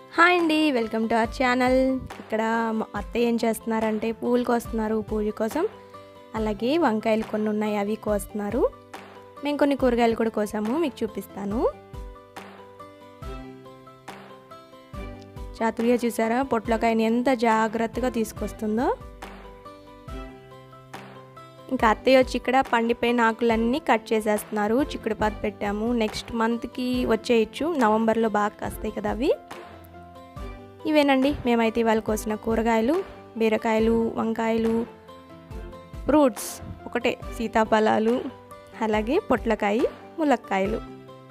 Hi అండి welcome to our channel ఇక్కడ మా అత్తయ్య ఏం చేస్తున్నారంటే పూలు కోస్తున్నారు పూజ కోసం అలాగే వంకాయలు కొన్ని ఉన్నాయి అవి కోస్తున్నారు మేము కొన్ని కూరగాయలు కూడా కోసాము మీకు చూపిస్తాను చాతుర్య చూసారా పొట్లకాయని ఎంత జాగ్రత్తగా తీసుకొస్తుందో ఇంకా అత్తయ్య వచ్చి ఇక్కడ పండిపోయిన ఆకులన్నీ కట్ చేసేస్తున్నారు చిక్కుడు పాత పెట్టాము నెక్స్ట్ మంత్కి వచ్చేయచ్చు నవంబర్లో బాగా కాస్తాయి కదా అవి ఇవేనండి మేమైతే ఇవాళ కోసిన కూరగాయలు బీరకాయలు వంకాయలు ఫ్రూట్స్ ఒకటే సీతాఫలాలు అలాగే పొట్లకాయ ములక్కాయలు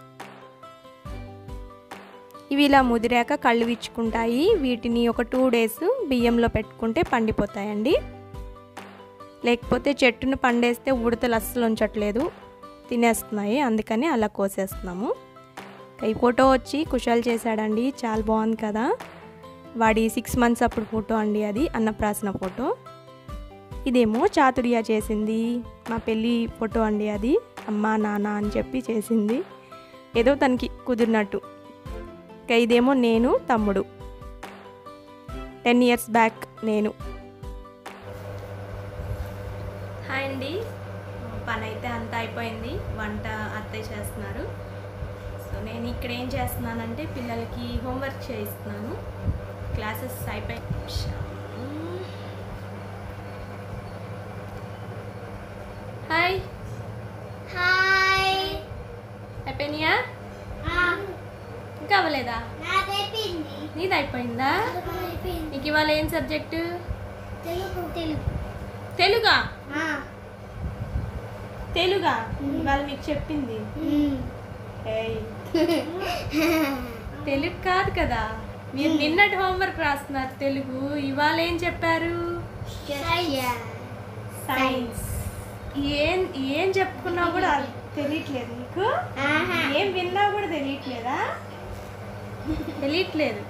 ఇవి ఇలా ముదిరాక కళ్ళు విచ్చుకుంటాయి వీటిని ఒక టూ డేస్ బియ్యంలో పెట్టుకుంటే పండిపోతాయండి లేకపోతే చెట్టును పండేస్తే ఉడతలు అస్సలు ఉంచట్లేదు తినేస్తున్నాయి అందుకని అలా కోసేస్తున్నాము ఈ ఫోటో వచ్చి కుషాల్ చేశాడండి చాలా బాగుంది కదా వాడి సిక్స్ మంత్స్ అప్పుడు ఫోటో అండి అది అన్నప్రాసన ఫోటో ఇదేమో చాతుర్య చేసింది మా పెళ్ళి ఫోటో అండి అది అమ్మ నాన్న అని చెప్పి చేసింది ఏదో తనకి కుదిరినట్టు ఇంకా ఇదేమో నేను తమ్ముడు టెన్ ఇయర్స్ బ్యాక్ నేను హాయ్ అండి పని అయితే అంతా అయిపోయింది వంట అత్తయ్య చేస్తున్నారు సో నేను ఇక్కడ ఏం చేస్తున్నానంటే పిల్లలకి హోంవర్క్ చేయిస్తున్నాను క్లాసెస్ అయిపోయి హాయ్ హాయ్ అయిపోయినాయా ఇంకా అవ్వలేదా నాదైపోయింది నీది అయిపోయిందా అయిపోయింది నీకు ఇవాళ ఏం సబ్జెక్టు తెలుగు తెలుగు తెలుగా తెలుగా ఇవాళ మీకు చెప్పింది ఏయ్ తెలుగు కాదు కదా మీరు నిన్నటి హోంవర్క్ రాస్తున్నారు తెలుగు ఇవాళ ఏం చెప్పారు సైన్స్ ఏం ఏం చెప్పుకున్నావు కూడా తెలియట్లేదు నీకు ఏం విన్నా కూడా తెలియట్లేదా తెలియట్లేదు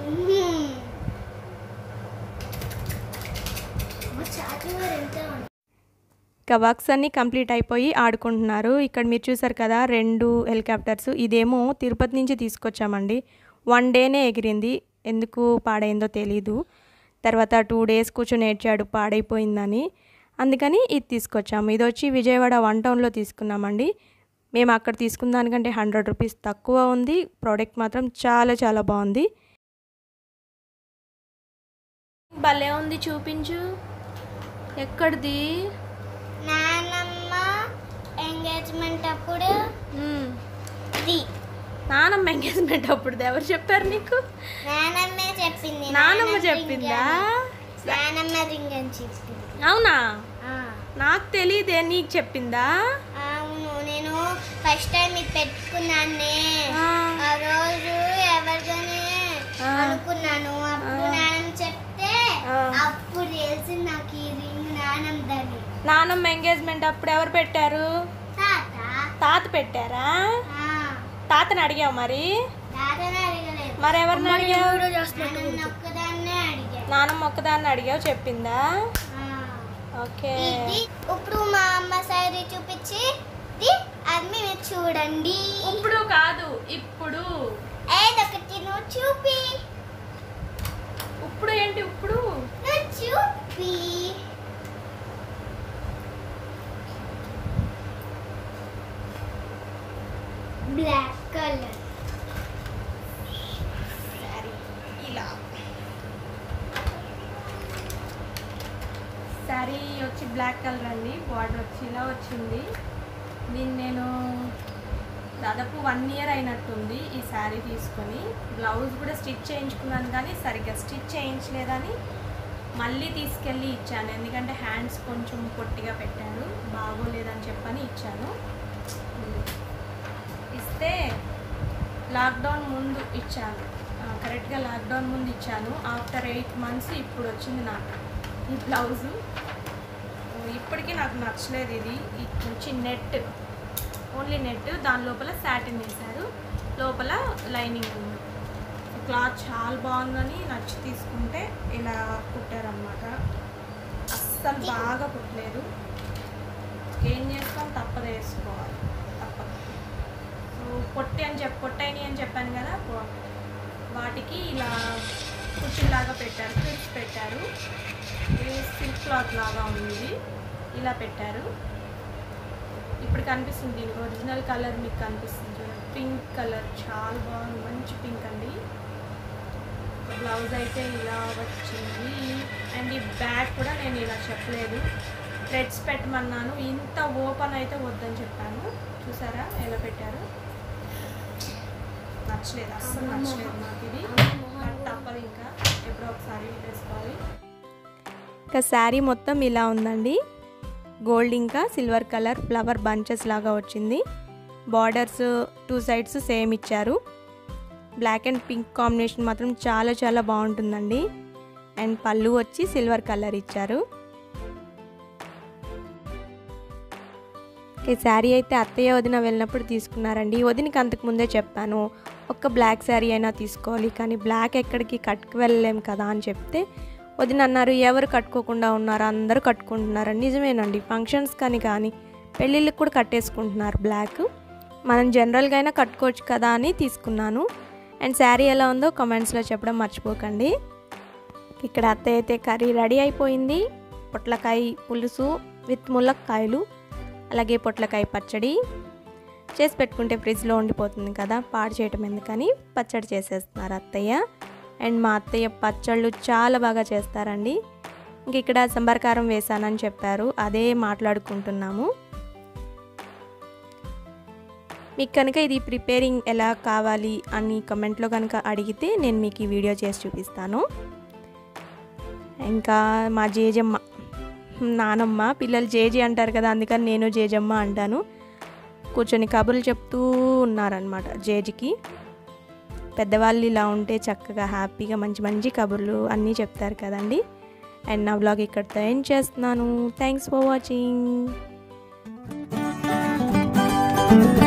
ఇంకా వర్క్స్ అన్నీ కంప్లీట్ అయిపోయి ఆడుకుంటున్నారు ఇక్కడ మీరు చూసారు కదా రెండు హెలికాప్టర్స్ ఇదేమో తిరుపతి నుంచి తీసుకొచ్చామండి వన్ డేనే ఎగిరింది ఎందుకు పాడైందో తెలీదు తర్వాత టూ డేస్ కూర్చొని ఏడ్చాడు పాడైపోయిందని అందుకని ఇది తీసుకొచ్చాము ఇది వచ్చి విజయవాడ వన్ టౌన్లో తీసుకున్నామండి మేము అక్కడ తీసుకున్న దానికంటే హండ్రెడ్ రూపీస్ తక్కువ ఉంది ప్రోడక్ట్ మాత్రం చాలా చాలా బాగుంది భలే ఉంది చూపించు ఎక్కడిది నానమ్మ ఎంగేజ్మెంట్ అప్పుడు ఇది నానమ్మ ఎంగేజ్మెంట్ అప్పుడు ఎవరు చెప్పారు నీకు నానమ్మే చెప్పింది నానమ్మ నానమ్మ చెప్పిందా ring అని. నానమ్మ రింగ్ అని చెప్పింది అవునా ఆ, నాకు తెలియదే నీకు చెప్పిందా అవును నేను ఫస్ట్ టైం ఇది పెట్టుకున్నానే ఆ. ఆ రోజు ఎవరిగానే ఆ. అనుకున్నాను అప్పుడు ఆ. నానమ్మ చెప్తే ఆ. అప్పుడు తెలిసింది నాకు ఈ రింగ్ నానమ్మదని నానమ్మ ఎంగేజ్మెంట్ అప్పుడు ఎవరు పెట్టారు తాత తాత పెట్టారా ఆ, తాతని అడిగావు మరి తాతని అడగలేదు మరి ఎవరిని అడిగావు నన్ను ఒక్కదాన్నే అడిగాను నానమ్మ ఒక్కదాన్ని అడిగావు చెప్పిందా ఆ. ఓకే ఇది ఇప్పుడు మా అమ్మ సైడ్ చూపించి ఇది అది మీరు చూడండి ఇప్పుడు కాదు ఇప్పుడు ఏదొకటి నువ్వు చూపి ఇప్పుడు ఏంటి ఇప్పుడు నువ్వు చూపి బ్లాక్ కలర్ సరే ఇలా శారీ వచ్చి బ్లాక్ కలర్ అండి బార్డర్ వచ్చి ఇలా వచ్చింది దీన్ని నేను దాదాపు వన్ ఇయర్ అయినట్టుంది ఈ శారీ తీసుకొని బ్లౌజ్ కూడా స్టిచ్ చేయించుకున్నాను కానీ సరిగ్గా స్టిచ్ చేయించలేదని మళ్ళీ తీసుకెళ్ళి ఇచ్చాను ఎందుకంటే హ్యాండ్స్ కొంచెం పొట్టిగా పెట్టారు బాగోలేదని చెప్పని ఇచ్చాను ఇస్తే లాక్డౌన్ ముందు ఇచ్చాను ఆ, కరెక్ట్గా లాక్డౌన్ ముందు ఇచ్చాను ఆఫ్టర్ ఎయిట్ మంత్స్ ఇప్పుడు వచ్చింది నాకు ఈ బ్లౌజు ఇప్పటికీ నాకు నచ్చలేదు ఇది ఇది వచ్చి నెట్ ఓన్లీ నెట్ దాని లోపల సాటిన్ వేశారు లోపల లైనింగ్ ఉంది క్లాత్ చాలా బాగుందని నచ్చి తీసుకుంటే ఇలా కుట్టారనమాట అస్సలు బాగా కుట్టలేదు ఏం చేస్తాం తప్పదు వేసుకోవాలి తప్పదు సో పొట్టి అని చెప్పి పొట్టైని అని చెప్పాను కదా పొ- వాటికి ఇలా కుర్చీలాగా పెట్టారు క్లిప్స్ పెట్టారు ఇది సిల్క్ క్లాత్ లాగా ఉంది ఇలా పెట్టారు ఇప్పుడు కనిపిస్తుంది దీనికి ఒరిజినల్ కలర్ మీకు కనిపిస్తుంది చూడండి పింక్ కలర్ చాలా బాగుంది మంచి పింక్ అండి బ్లౌజ్ అయితే ఇలా వచ్చింది అండ్ ఈ బ్యాగ్ కూడా నేను ఇలా చెప్పలేదు థ్రెడ్స్ పెట్టమన్నాను ఇంత ఓపెన్ అయితే వద్దని చెప్పాను చూసారా ఎలా పెట్టారు నచ్చలేదు అస్సలు నచ్చలేదు నాకు ఇది బట్ తప్పదు ఇంకా ఎప్పుడో ఒకసారి వేసుకోవాలి ఇంకా శారీ మొత్తం ఇలా ఉందండి గోల్డ్ ఇంకా సిల్వర్ కలర్ ఫ్లవర్ బంచెస్ లాగా వచ్చింది బార్డర్స్ టూ సైడ్స్ సేమ్ ఇచ్చారు బ్లాక్ అండ్ పింక్ కాంబినేషన్ మాత్రం చాలా చాలా బాగుంటుందండి అండ్ పళ్ళు వచ్చి సిల్వర్ కలర్ ఇచ్చారు ఈ శారీ అయితే అత్తయ్య వదిన వెళ్ళినప్పుడు తీసుకున్నారండి వదినకి అంతకు ముందే చెప్పాను ఒక్క బ్లాక్ శారీ అయినా తీసుకోవాలి కానీ బ్లాక్ ఎక్కడికి కట్టుకు వెళ్ళలేం కదా అని చెప్తే వదిన అన్నారు ఎవరు కట్టుకోకుండా ఉన్నారు అందరూ కట్టుకుంటున్నారు నిజమేనండి ఫంక్షన్స్ కానీ కానీ పెళ్ళిళ్ళకి కూడా కట్టేసుకుంటున్నారు బ్లాక్ మనం జనరల్గా అయినా కట్టుకోవచ్చు కదా అని తీసుకున్నాను అండ్ శారీ ఎలా ఉందో కమెంట్స్లో చెప్పడం మర్చిపోకండి ఇక్కడ అత్తయ్య అయితే కర్రీ రెడీ అయిపోయింది పొట్లకాయ పులుసు విత్ ములక్కాయలు అలాగే పొట్లకాయ పచ్చడి చేసి పెట్టుకుంటే ఫ్రిడ్జ్లో ఉండిపోతుంది కదా పాడు చేయటం ఎందుకని పచ్చడి చేసేస్తున్నారు అత్తయ్య అండ్ మా అత్తయ్య పచ్చళ్ళు చాలా బాగా చేస్తారండి ఇంక ఇక్కడ సంబరకారం వేశానని చెప్పారు అదే మాట్లాడుకుంటున్నాము మీకు కనుక ఇది ప్రిపేరింగ్ ఎలా కావాలి అని కమెంట్లో కనుక అడిగితే నేను మీకు ఈ వీడియో చేసి చూపిస్తాను ఇంకా మా జేజమ్మ నానమ్మ పిల్లలు జేజీ అంటారు కదా అందుకని నేను జేజమ్మ అంటాను కూర్చొని కబుర్లు చెప్తూ ఉన్నారనమాట జేజికి పెద్దవాళ్ళు ఇలా ఉంటే చక్కగా హ్యాపీగా మంచి మంచి కబుర్లు అన్నీ చెప్తారు కదండి అండ్ నా బ్లాగ్ ఇక్కడితో ఏం చేస్తున్నాను థ్యాంక్స్ ఫర్ వాచింగ్